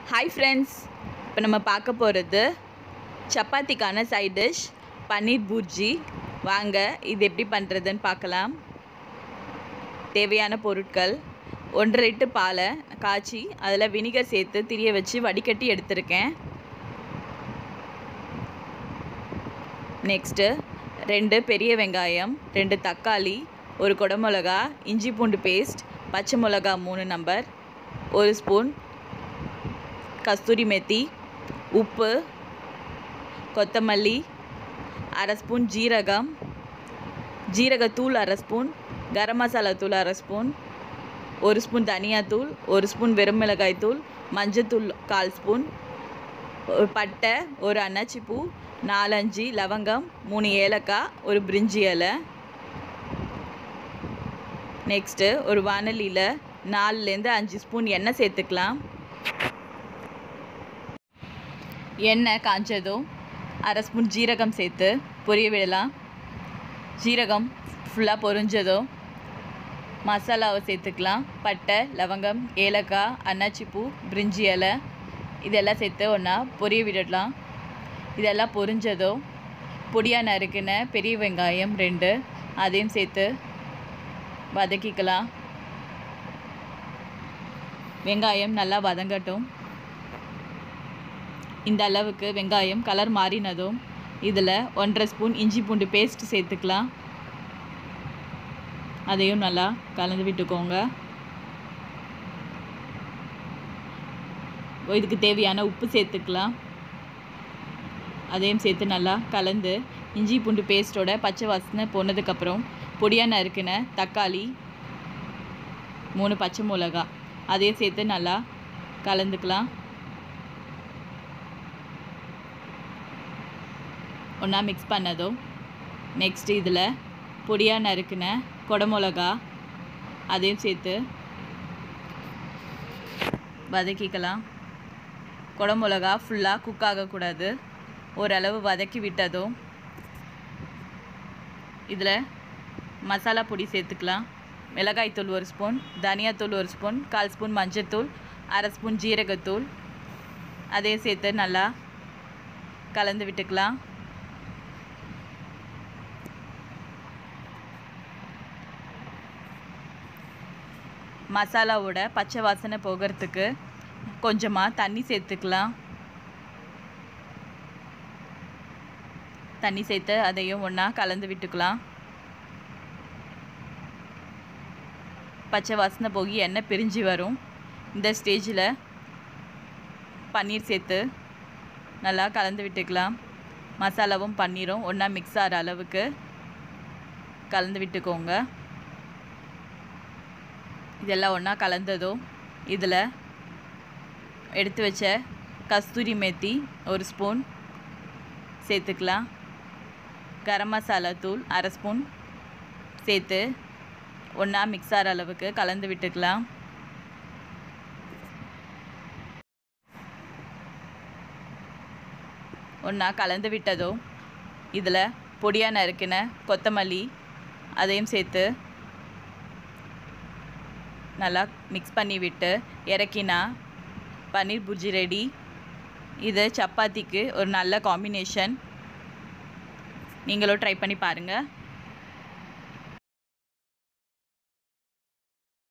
hi friends இப்போ நம்ம பார்க்க போகிறது சப்பாத்திக்கான சைட் டிஷ் பன்னீர் பூர்ஜி வாங்க இது எப்படி பண்ணுறதுன்னு பார்க்கலாம் தேவையான பொருட்கள் ஒன்றரை லிட்டர் பாலை காய்ச்சி அதில் வினிகர் சேர்த்து திரிய வச்சு வடிகட்டி எடுத்திருக்கேன் நெக்ஸ்ட்டு ரெண்டு பெரிய வெங்காயம் ரெண்டு தக்காளி ஒரு குடமிளகா இஞ்சி பூண்டு பேஸ்ட் பச்சை மிளகா மூணு நம்பர் ஒரு ஸ்பூன் கஸ்தூரி மெத்தி உப்பு கொத்தமல்லி அரை ஸ்பூன் ஜீரகம் ஜீரகத்தூள் அரை ஸ்பூன் கரம் மசாலா தூள் அரை ஸ்பூன் ஒரு ஸ்பூன் தனியாத்தூள் ஒரு ஸ்பூன் வெறும் மிளகாய் தூள் மஞ்சத்தூள் கால் ஸ்பூன் ஒரு பட்டை ஒரு அன்னாச்சி பூ நாலஞ்சு லவங்கம் மூணு ஏலக்காய் ஒரு பிரிஞ்சி இலை நெக்ஸ்ட்டு ஒரு வானலியில் நாலுலேருந்து அஞ்சு ஸ்பூன் எண்ணெய் சேர்த்துக்கலாம் எண்ணெய் காஞ்சதும் அரை ஸ்பூன் ஜீரகம் சேர்த்து பொரிய விடலாம் ஜீரகம் ஃபுல்லாக பொரிஞ்சதும் மசாலாவை சேர்த்துக்கலாம் பட்டை லவங்கம் ஏலக்காய் அன்னாச்சிப்பூ பிரிஞ்சி இலை இதெல்லாம் சேர்த்து ஒன்றா பொரிய விடலாம் இதெல்லாம் பொரிஞ்சதும் பொடியாக நறுக்கின பெரிய வெங்காயம் ரெண்டு அதையும் சேர்த்து வதக்கிக்கலாம் வெங்காயம் நல்லா வதங்கட்டும் இந்த அளவுக்கு வெங்காயம் கலர் மாறினதும் இதில் ஒன்றரை ஸ்பூன் இஞ்சி பூண்டு பேஸ்ட் சேர்த்துக்கலாம் அதையும் நல்லா கலந்து விட்டுக்கோங்க இதுக்கு தேவையான உப்பு சேர்த்துக்கலாம் அதையும் சேர்த்து நல்லா கலந்து இஞ்சி பூண்டு பேஸ்ட்டோட பச்சை வாசனை போனதுக்கப்புறம் பொடியாக நறுக்கின தக்காளி மூணு பச்சை மிளகா அதையும் சேர்த்து நல்லா கலந்துக்கலாம் ஒன்றா மிக்ஸ் பண்ணதும் நெக்ஸ்ட்டு இதில் பொடியாக நறுக்கின குடமிளகா அதையும் சேர்த்து வதக்கிக்கலாம் குடமிளகா ஃபுல்லாக குக் ஆகக்கூடாது ஓரளவு வதக்கி விட்டதும் இதில் மசாலா பொடி சேர்த்துக்கலாம் மிளகாய்த்தூள் ஒரு ஸ்பூன் தனியாத்தூள் ஒரு ஸ்பூன் கால் ஸ்பூன் மஞ்சத்தூள் அரை ஸ்பூன் ஜீரகத்தூள் அதையும் சேர்த்து நல்லா கலந்து விட்டுக்கலாம் மசாலாவோட பச்சை வாசனை போகிறதுக்கு கொஞ்சமாக தண்ணி சேர்த்துக்கலாம் தண்ணி சேர்த்து அதையும் ஒன்றா கலந்து விட்டுக்கலாம் பச்சை வாசனை போகி எண்ணெய் பிரிஞ்சு வரும் இந்த ஸ்டேஜில் பன்னீர் சேர்த்து நல்லா கலந்து விட்டுக்கலாம் மசாலாவும் பன்னீரும் ஒன்றா மிக்ஸ் ஆகிற அளவுக்கு கலந்து விட்டுக்கோங்க இதெல்லாம் ஒன்றா கலந்ததும் இதில் எடுத்து வச்ச கஸ்தூரி மேத்தி ஒரு ஸ்பூன் சேர்த்துக்கலாம் கரம் மசாலா தூள் அரை ஸ்பூன் சேர்த்து ஒன்றா மிக்ஸ் ஆகிற அளவுக்கு கலந்து விட்டுக்கலாம் ஒன்றா கலந்து விட்டதும் இதில் பொடியாக நறுக்கின கொத்தமல்லி அதையும் சேர்த்து நல்லா மிக்ஸ் பண்ணி விட்டு இறக்கினா பன்னீர் புர்ஜி ரெடி இது சப்பாத்திக்கு ஒரு நல்ல காம்பினேஷன் நீங்களும் ட்ரை பண்ணி பாருங்கள்